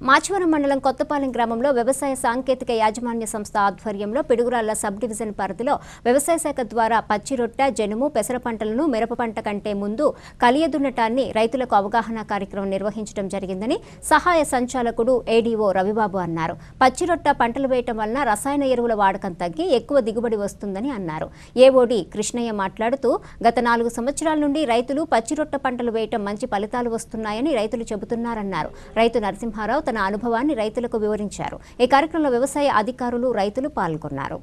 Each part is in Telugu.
మాచవరం మండలం కొత్తపాలెం గ్రామంలో వ్యవసాయ సాంకేతిక యాజమాన్య సంస్థ ఆధ్వర్యంలో పిడుగురాళ్ల సబ్ డివిజన్ పరిధిలో వ్యవసాయ శాఖ ద్వారా పచ్చి రొట్టె జనుము పెసర పంటలను మిరప పంట కంటే ముందు కలియదున్నటాన్ని రైతులకు అవగాహన కార్యక్రమం నిర్వహించడం జరిగిందని సహాయ సంచాలకుడు ఏడీఓ రవిబాబు అన్నారు పచ్చి రొట్టె పంటలు వేయటం వలన రసాయన ఎరువుల వాడకం తగ్గి ఎక్కువ దిగుబడి వస్తుందని అన్నారు ఏఓడి కృష్ణయ్య మాట్లాడుతూ గత నాలుగు సంవత్సరాల నుండి రైతులు పచ్చి రొట్టె పంటలు వేయటం మంచి ఫలితాలు వస్తున్నాయని రైతులు చెబుతున్నారన్నారు రైతు నరసింహారావు తన అనుభవాన్ని రైతులకు వివరించారు ఈ కార్యక్రమంలో వ్యవసాయ అధికారులు రైతులు పాల్గొన్నారు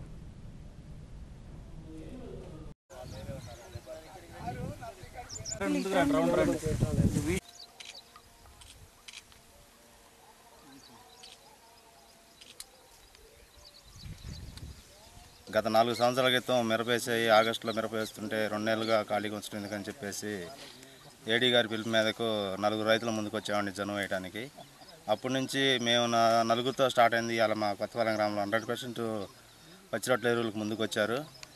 గత నాలుగు సంవత్సరాల క్రితం మిరపేసాయి ఆగస్టులో మిరప వేస్తుంటే రెండు నెలలుగా ఖాళీగా ఉంచడం ఎందుకని చెప్పేసి ఏడీ గారి పిలుపు మీదకు నలుగురు రైతుల ముందుకు వచ్చామండి జనం వేయడానికి అప్పటి నుంచి మేము నా నలుగురితో స్టార్ట్ అయింది ఇవాళ మా కొత్తపాలెం గ్రామంలో హండ్రెడ్ పర్సెంట్ పచ్చిరొట్ల ఎరువులకు ముందుకు వచ్చారు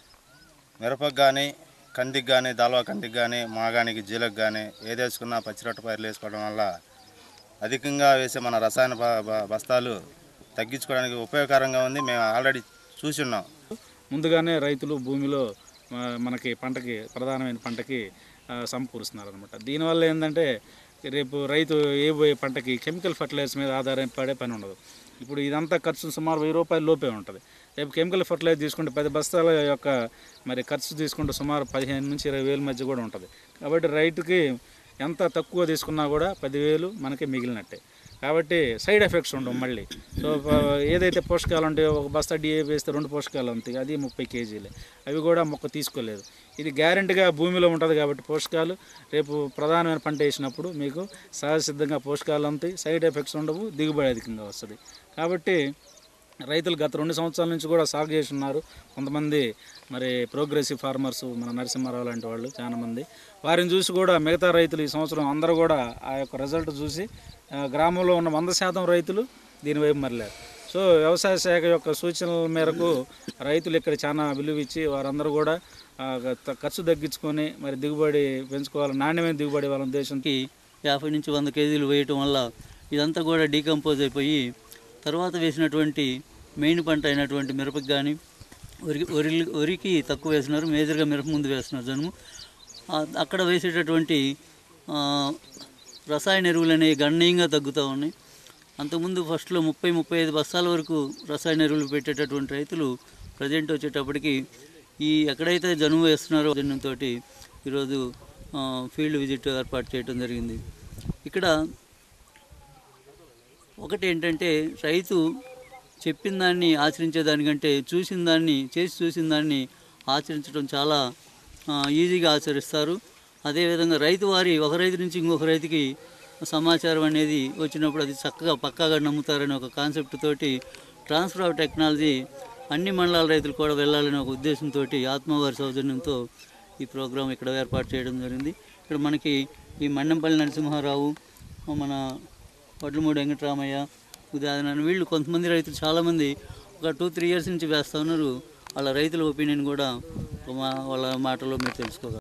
మిరపకు కానీ కందికి కానీ దాల్వా కందికి కానీ మాగానికి జీలకు కానీ ఏది వేసుకున్నా పచ్చిరొట్ట పైర్లు వేసుకోవడం వల్ల అధికంగా వేసే మన రసాయన బ- బ- బస్తాలు తగ్గించుకోవడానికి ఉపయోగకరంగా ఉంది మేము ఆల్రెడీ చూసి ఉన్నాం ముందుగానే రైతులు భూమిలో ఆ, మనకి పంటకి ప్రధానమైన పంటకి ఆ, సమకూరుస్తున్నారు అనమాట దీనివల్ల ఏంటంటే రేపు రైతు ఏ పోయే పంటకి కెమికల్ ఫర్టిలైజర్స్ మీద ఆధారపడే పని ఉండదు ఇప్పుడు ఇదంతా ఖర్చు సుమారు వెయ్యి రూపాయల లోపే ఉంటుంది రేపు కెమికల్ ఫర్టిలైజర్ తీసుకుంటే పది బస్తాల యొక్క మరి ఖర్చు తీసుకుంటే సుమారు పదిహేను నుంచి ఇరవై వేల మధ్య కూడా ఉంటుంది కాబట్టి రైతుకి ఎంత తక్కువ తీసుకున్నా కూడా పదివేలు మనకి మిగిలినట్టే కాబట్టి సైడ్ ఎఫెక్ట్స్ ఉండవు మళ్ళీ సో ప- ఏదైతే పోషకాలు ఉంటాయో ఒక బస్తా డిఏపి వేస్తే రెండు పోషకాలు ఉంటాయి అది ముప్పై కేజీలే అవి కూడా మొక్క తీసుకోలేదు ఇది గ్యారెంటీగా భూమిలో ఉంటుంది కాబట్టి పోషకాలు రేపు ప్రధానమైన పంట వేసినప్పుడు మీకు సహజ సిద్ధంగా పోషకాలు ఉంటాయి సైడ్ ఎఫెక్ట్స్ ఉండవు దిగుబడి అధికంగా వస్తుంది కాబట్టి రైతులు గత రెండు సంవత్సరాల నుంచి కూడా సాగు చేసి ఉన్నారు కొంతమంది మరి ప్రోగ్రెసివ్ ఫార్మర్స్ మన నరసింహారావు లాంటి వాళ్ళు చాలామంది వారిని చూసి కూడా మిగతా రైతులు ఈ సంవత్సరం అందరూ కూడా ఆ యొక్క రిజల్ట్ చూసి ఆ, గ్రామంలో ఉన్న వంద శాతం రైతులు దీని వైపు మరలారు సో వ్యవసాయ శాఖ యొక్క సూచనల మేరకు రైతులు ఇక్కడ చాలా విలువ ఇచ్చి వారందరూ కూడా ఆ, గ- ఖర్చు తగ్గించుకొని మరి దిగుబడి పెంచుకోవాలి నాణ్యమైన దిగుబడి వాళ్ళ ఉద్దేశంతో కి యాభై నుంచి వంద కేజీలు వేయటం వల్ల ఇదంతా కూడా డీకంపోజ్ అయిపోయి తర్వాత వేసినటువంటి మెయిన్ పంట అయినటువంటి మిరపకి కానీ వరికి వరి వరికి తక్కువ వేసినారు మేజర్గా మిరప ముందు వేస్తున్నారు జనుము ఆ, అక్కడ వేసేటటువంటి ఆ, రసాయన ఎరువులు అనేవి గణనీయంగా తగ్గుతూ ఉన్నాయి అంతకుముందు ఫస్ట్లో ముప్పై ముప్పై ఐదు బస్తాల వరకు రసాయన ఎరువులు పెట్టేటటువంటి రైతులు ప్రజెంట్ వచ్చేటప్పటికి ఈ ఎక్కడైతే జనుము వేస్తున్నారో జనంతో ఈరోజు ఆ, ఫీల్డ్ విజిట్ ఏర్పాటు చేయడం జరిగింది ఇక్కడ ఒకటి ఏంటంటే రైతు చెప్పిన దాన్ని ఆచరించే దానికంటే చూసిన దాన్ని చేసి చూసిన దాన్ని ఆచరించడం చాలా ఆ, ఈజీగా ఆచరిస్తారు అదేవిధంగా రైతు వారి ఒక రైతు నుంచి ఇంకొక రైతుకి సమాచారం అనేది వచ్చినప్పుడు అది చక్కగా పక్కాగా నమ్ముతారనే ఒక కాన్సెప్ట్ తోటి ట్రాన్స్ఫర్ ఆఫ్ టెక్నాలజీ అన్ని మండలాల రైతులు కూడా వెళ్ళాలనే ఒక ఉద్దేశంతో ఆత్మవారి సౌజన్యంతో ఈ ప్రోగ్రాం ఇక్కడ ఏర్పాటు చేయడం జరిగింది ఇక్కడ మనకి ఈ మండంపల్లి నరసింహారావు మన వడ్లమూడి వెంకటరామయ్య ఉదాహరణ వీళ్ళు కొంతమంది రైతులు చాలామంది ఒక టూ త్రీ ఇయర్స్ నుంచి వేస్తూ ఉన్నారు వాళ్ళ రైతుల ఒపీనియన్ కూడా మా వాళ్ళ మాటలో మీరు తెలుసుకోగలరు